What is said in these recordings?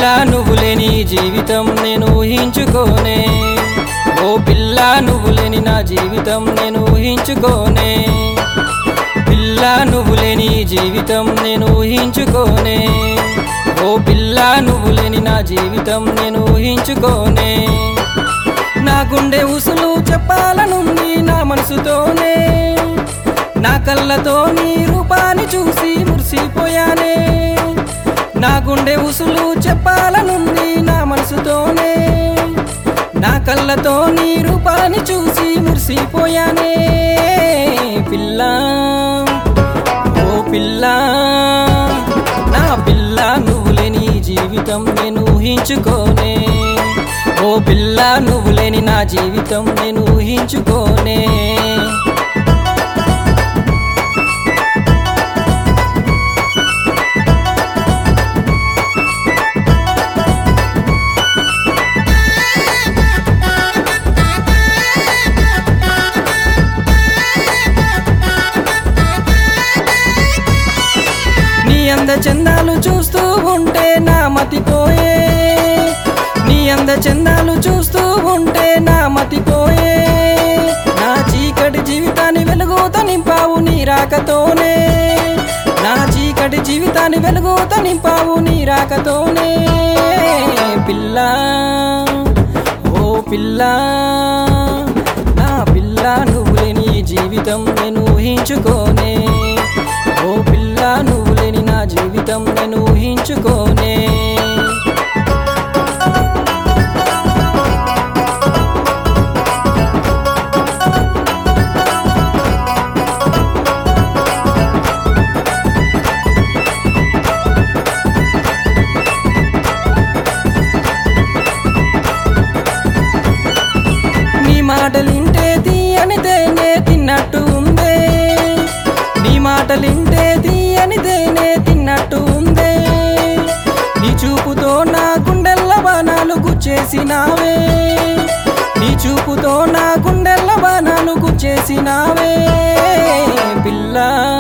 పిల్ల నువ్వు లేని జీవితం నేను ఊహించుకోనే ఓ పిల్ల నువ్వు లేని నా జీవితం నేను ఊహించుకోనే పిల్ల నువ్వు లేని జీవితం నేను ఊహించుకోనే ఓ పిల్ల నువ్వు లేని నా జీవితం నేను ఊహించుకోనే నా గుండె ఉసులు చెప్పాలనుంది నా మనసుతోనే నా కళ్ళతో నీ రూపాన్ని చూసి మురిసిపోయానే నా గుండె ఉసులు చెప్పాలనుంది నా మనసుతోనే నా కళ్ళతో నీ రూపాన్ని చూసి మురిసిపోయానే పిల్ల ఓ పిల్ల నా పిల్ల నువ్వు లేని జీవితం నేను ఊహించుకోనే ఓ పిల్ల నువ్వు లేని నా జీవితం నేను ఊహించుకోనే నీ అంద చందాలు చూస్తూ ఉంటే నా మతిపోయే నీ అంద చందాలు చూస్తూ ఉంటే నా మతిపోయే నా చీకటి జీవితాన్ని వెలుగుతో నింపావు నీ రాకతోనే నా చీకటి జీవితాన్ని వెలుగుతో నింపావు నీ రాకతోనే పిల్ల ఓ పిల్ల నా పిల్ల నువ్వు లేని జీవితం నేను ఊహించుకోనే ఓ పిల్ల నువ్వు లేని నా జీవితం నేను ఊహించుకోనే నీ మాటలింటే తీయని తేనే తిన్నట్టు ఉందే నీ మాటలింటే తీయని తేనే తిన్నట్టు ఉందే నీ చూపుతో నా గుండెల్ల బాణాలు గుచ్చేసినావే నీ చూపుతో నా గుండెల్ల బాణాలు గుచ్చేసినావే పిల్ల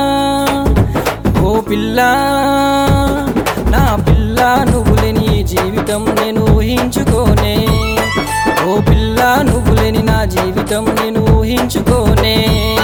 ఓ పిల్ల నా పిల్ల నువ్వు లేని జీవితం నేను ఊహించుకోనే ఓ పిల్ల నువ్వు లేని నా జీవితం నేను ఊహించుకోనే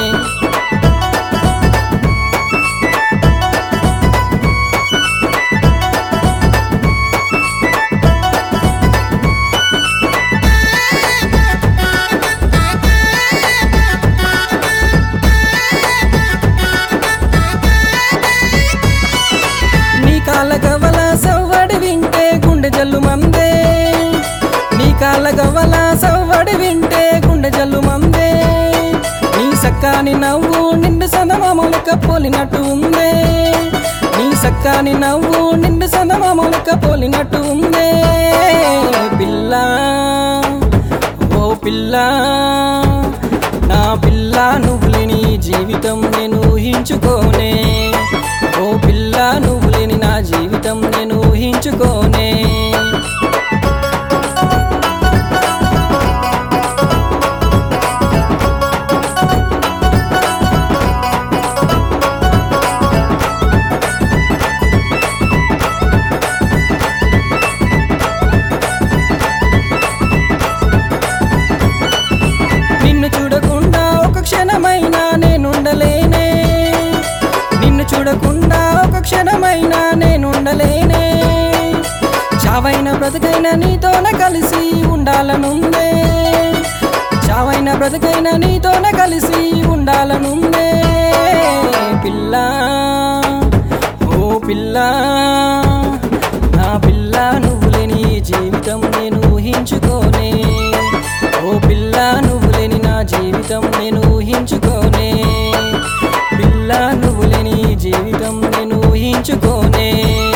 నీ కాళ్ళ గవ్వల సవ్వడి వింటే గుండె జల్లు మందే నీ కాళ్ళ గవ్వల సవ్వడి వింటే గుండె జల్లు మందే నీ సక్కాని నవ్వు నిండు సనమామలక పోలినట్టు ఉందే నీ సక్కాని నవ్వు నిండు సనమామలక పోలినట్టు ఉందే పిల్ల ఓ పిల్ల నా పిల్ల నువ్వు లేని జీవితం నేను ఊహించుకోనే ఓ పిల్ల నువ్వు లేని నా జీవితం నేను ఊహించుకోనే నిన్ను చూడకుండా ఒక క్షణమైనా నేనుండలేనే నిన్ను చూడకుండా ఒక క్షణమైనా నేనుండలేనే చావైన బ్రతుకైన నీతోన కలిసి ఉండాలనుందే చావైన బ్రతుకైన నీతోన కలిసి ఉండాలనుందే పిల్ల ఓ పిల్ల నా పిల్ల నువ్వు లేని జీవితం నేను ఊహించుకోనే ఓ పిల్ల నువ్వు లేని నా జీవితం నేను ఊహించుకోనే పిల్ల నువ్వు లేని జీవితం నేను ఊహించుకోనే